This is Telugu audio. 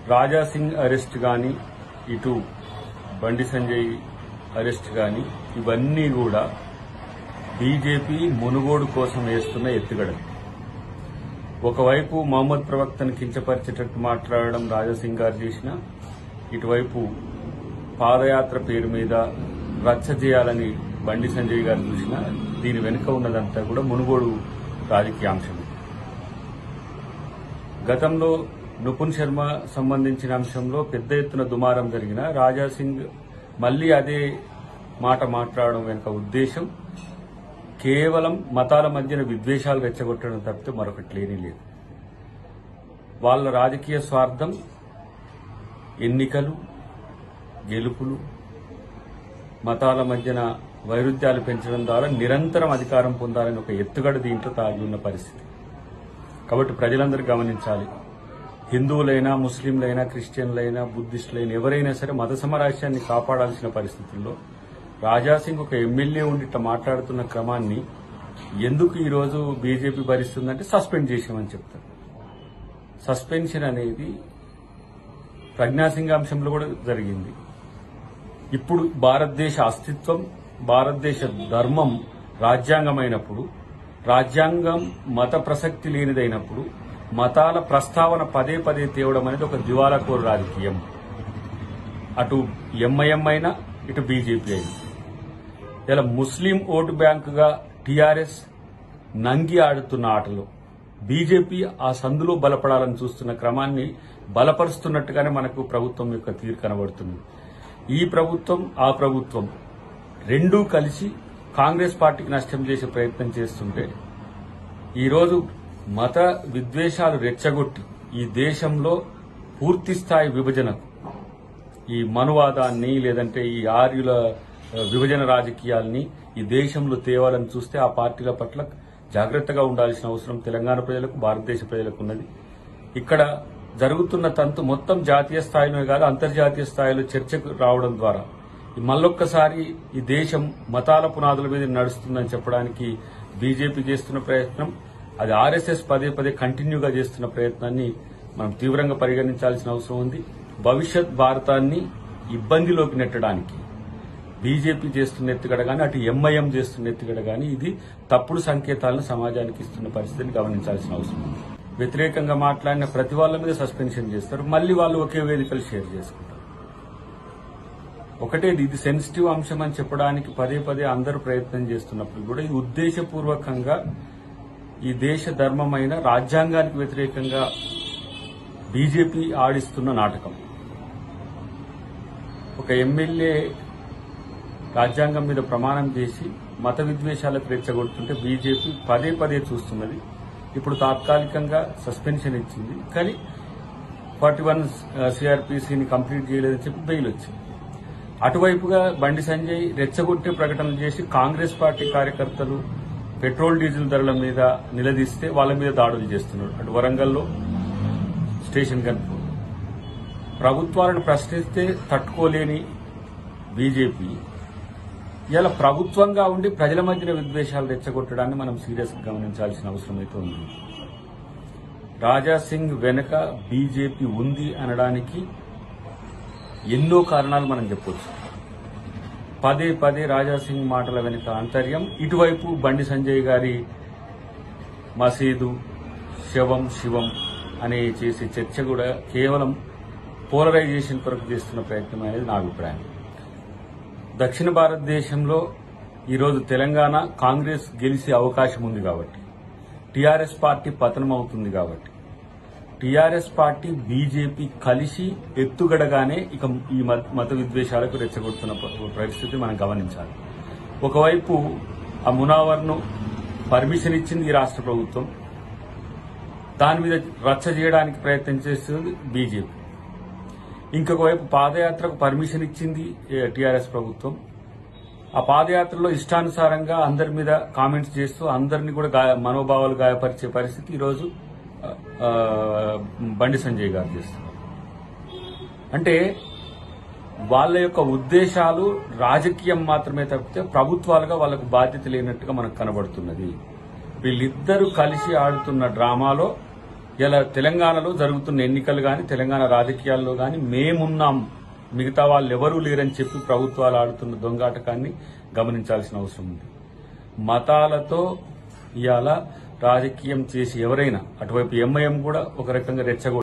రాజా సింగ్ అరెస్ట్ కానీ ఇటు బండి సంజయ్ అరెస్ట్ కానీ ఇవన్నీ కూడా బీజేపీ మునుగోడు కోసం వేస్తున్న ఎత్తుగడలు ఒకవైపు మహమ్మద్ ప్రవక్తను కించపరిచేటట్టు మాట్లాడడం రాజాసింగ్ గారు చేసిన ఇటువైపు పాదయాత్ర పేరు మీద రచ్చ చేయాలని బండి సంజయ్ గారు చూసిన దీని వెనుక ఉన్నదంతా కూడా మునుగోడు రాజకీయాంశం గతంలో నుపున్ శర్మ సంబంధించిన అంశంలో పెద్ద ఎత్తున దుమారం జరిగిన రాజాసింగ్ మళ్లీ అదే మాట మాట్లాడడం వెనుక ఉద్దేశం కేవలం మతాల మధ్యన విద్వేషాలు రెచ్చగొట్టడం తప్పితే మరొకటి లేని లేదు వాళ్ళ రాజకీయ స్వార్థం ఎన్నికలు గెలుపులు మతాల మధ్యన వైరుధ్యాలు పెంచడం ద్వారా నిరంతరం అధికారం పొందాలని ఒక ఎత్తుగడ దీంట్లో తాగి ఉన్న పరిస్థితి కాబట్టి ప్రజలందరూ గమనించాలి హిందువులైనా ముస్లింలైనా క్రిస్టియన్లైనా బుద్ధిస్టులైనా ఎవరైనా సరే మత సమరాస్యాన్ని కాపాడాల్సిన పరిస్థితుల్లో రాజాసింగ్ ఒక ఎమ్మెల్యే ఉండి ఇట్లా మాట్లాడుతున్న క్రమాన్ని ఎందుకు ఈ రోజు బీజేపీ భరిస్తుందంటే సస్పెండ్ చేసామని చెప్తారు సస్పెన్షన్ అనేది ప్రజ్ఞాసింగ్ అంశంలో కూడా జరిగింది ఇప్పుడు భారతదేశ అస్తిత్వం భారతదేశ ధర్మం రాజ్యాంగమైనప్పుడు రాజ్యాంగం మత ప్రసక్తి లేనిదైనప్పుడు మతాల ప్రస్తావన పదే పదే తేవడం అనేది ఒక దివాలాకోరు రాజకీయం అటు ఎంఐఎం అయినా ఇటు బీజేపీ అయినా ఇలా ముస్లిం ఓటు బ్యాంకుగా టీఆర్ఎస్ నంగి ఆడుతున్న ఆటలో బీజేపీ ఆ సందులో బలపడాలని చూస్తున్న క్రమాన్ని బలపరుస్తున్నట్టుగానే మనకు ప్రభుత్వం యొక్క తీరు కనబడుతుంది ఈ ప్రభుత్వం ఆ ప్రభుత్వం రెండూ కలిసి కాంగ్రెస్ పార్టీకి నష్టం చేసే ప్రయత్నం చేస్తుంటే ఈరోజు మత విద్వేషాలు రెచ్చగొట్టి ఈ దేశంలో పూర్తి స్థాయి విభజనకు ఈ మనువాదాన్ని లేదంటే ఈ ఆర్యుల ఆ, విభజన రాజకీయాల్ని ఈ దేశంలో తేవాలని చూస్తే ఆ పార్టీల పట్ల జాగ్రత్తగా ఉండాల్సిన అవసరం తెలంగాణ ప్రజలకు భారతదేశ ప్రజలకు ఉన్నది ఇక్కడ జరుగుతున్న తంతు మొత్తం జాతీయ స్థాయిలో కాదు అంతర్జాతీయ స్థాయిలో చర్చకు రావడం ద్వారా ఈ మళ్ళొక్కసారి ఈ దేశం మతాల పునాదుల మీద నడుస్తుందని చెప్పడానికి బీజేపీ చేస్తున్న ప్రయత్నం అది ఆర్ఎస్ఎస్ పదే పదే కంటిన్యూగా చేస్తున్న ప్రయత్నాన్ని మనం తీవ్రంగా పరిగణించాల్సిన అవసరం ఉంది భవిష్యత్ భారతాన్ని ఇబ్బందిలోకి నెట్టడానికి బీజేపీ చేస్తున్న ఎత్తుగడ కానీ అటు ఎంఐఎం చేస్తున్న ఎత్తుగడ కానీ ఇది తప్పుడు సంకేతాలను సమాజానికి ఇస్తున్న పరిస్థితిని గమనించాల్సిన అవసరం ఉంది వ్యతిరేకంగా మాట్లాడిన ప్రతి వాళ్ళ మీద సస్పెన్షన్ చేస్తారు మళ్ళీ వాళ్ళు ఒకే వేదికలు షేర్ చేసుకుంటారు ఒకటే ఇది సెన్సిటివ్ అంశం అని చెప్పడానికి పదే పదే అందరూ ప్రయత్నం చేస్తున్నప్పుడు కూడా ఇది ఉద్దేశపూర్వకంగా ఈ దేశ ధర్మమైన రాజ్యాంగానికి వ్యతిరేకంగా బీజేపీ ఆడిస్తున్న నాటకం ఒక ఎమ్మెల్యే రాజ్యాంగం మీద ప్రమాణం చేసి మత విద్వేషాలకు రెచ్చగొడుతుంటే బీజేపీ పదే పదే చూస్తున్నది ఇప్పుడు తాత్కాలికంగా సస్పెన్షన్ ఇచ్చింది కానీ ఫార్టీ వన్ సిఆర్పిసిని కంప్లీట్ చేయలేదని చెప్పి బెయిల్ వచ్చింది అటువైపుగా బండి సంజయ్ రెచ్చగొట్టే ప్రకటనలు చేసి కాంగ్రెస్ పార్టీ కార్యకర్తలు పెట్రోల్ డీజిల్ ధరల మీద నిలదీస్తే వాళ్ళ మీద దాడులు చేస్తున్నారు అటు వరంగల్లో స్టేషన్ కనుక ప్రభుత్వాలను ప్రశ్నిస్తే తట్టుకోలేని బీజేపీ ఇలా ప్రభుత్వంగా ఉండి ప్రజల మధ్యన విద్వేషాలు రెచ్చగొట్టడాన్ని మనం సీరియస్ గా గమనించాల్సిన అవసరం అయితే ఉంది రాజా సింగ్ వెనుక బీజేపీ ఉంది అనడానికి ఎన్నో కారణాలు మనం చెప్పొచ్చు పదే పదే రాజా సింగ్ మాటల వెనుక ఆంతర్యం ఇటువైపు బండి సంజయ్ గారి మసీదు శవం శివం అనే చేసే చర్చ కూడా కేవలం పోలరైజేషన్ కొరకు చేస్తున్న ప్రయత్నం అనేది నా అభిప్రాయం దక్షిణ భారతదేశంలో ఈరోజు తెలంగాణ కాంగ్రెస్ గెలిచే అవకాశం ఉంది కాబట్టి టీఆర్ఎస్ పార్టీ పతనం అవుతుంది కాబట్టి టీఆర్ఎస్ పార్టీ బీజేపీ కలిసి ఎత్తుగడగానే ఇక ఈ మత- మత విద్వేషాలకు రెచ్చగొడుతున్న ప- పరిస్థితి మనం గమనించాలి ఒకవైపు ఆ మునావర్ను పర్మిషన్ ఇచ్చింది ఈ రాష్ట్ర ప్రభుత్వం దాని మీద రచ్చ చేయడానికి ప్రయత్నం చేస్తుంది బీజేపీ ఇంకొక వైపు పాదయాత్రకు పర్మిషన్ ఇచ్చింది టీఆర్ఎస్ ప్రభుత్వం ఆ పాదయాత్రలో ఇష్టానుసారంగా అందరి మీద కామెంట్స్ చేస్తూ అందరినీ కూడా గాయ- మనోభావాలు గాయపరిచే పరిస్థితి ఈరోజు ఆ, ఆ, బండి సంజయ్ గారు చేస్తున్నారు అంటే వాళ్ళ యొక్క ఉద్దేశాలు రాజకీయం మాత్రమే తప్పితే ప్రభుత్వాలుగా వాళ్ళకు బాధ్యత లేనట్టుగా మనకు కనబడుతున్నది వీళ్ళిద్దరూ కలిసి ఆడుతున్న డ్రామాలో ఇలా తెలంగాణలో జరుగుతున్న ఎన్నికలు కానీ తెలంగాణ రాజకీయాల్లో కానీ మేమున్నాం మిగతా వాళ్ళు ఎవరూ లేరని చెప్పి ప్రభుత్వాలు ఆడుతున్న దొంగాటకాన్ని గమనించాల్సిన అవసరం ఉంది మతాలతో ఇవాళ రాజకీయం చేసి ఎవరైనా అటువైపు ఎంఐఎం కూడా ఒక రకంగా రెచ్చగొట్టి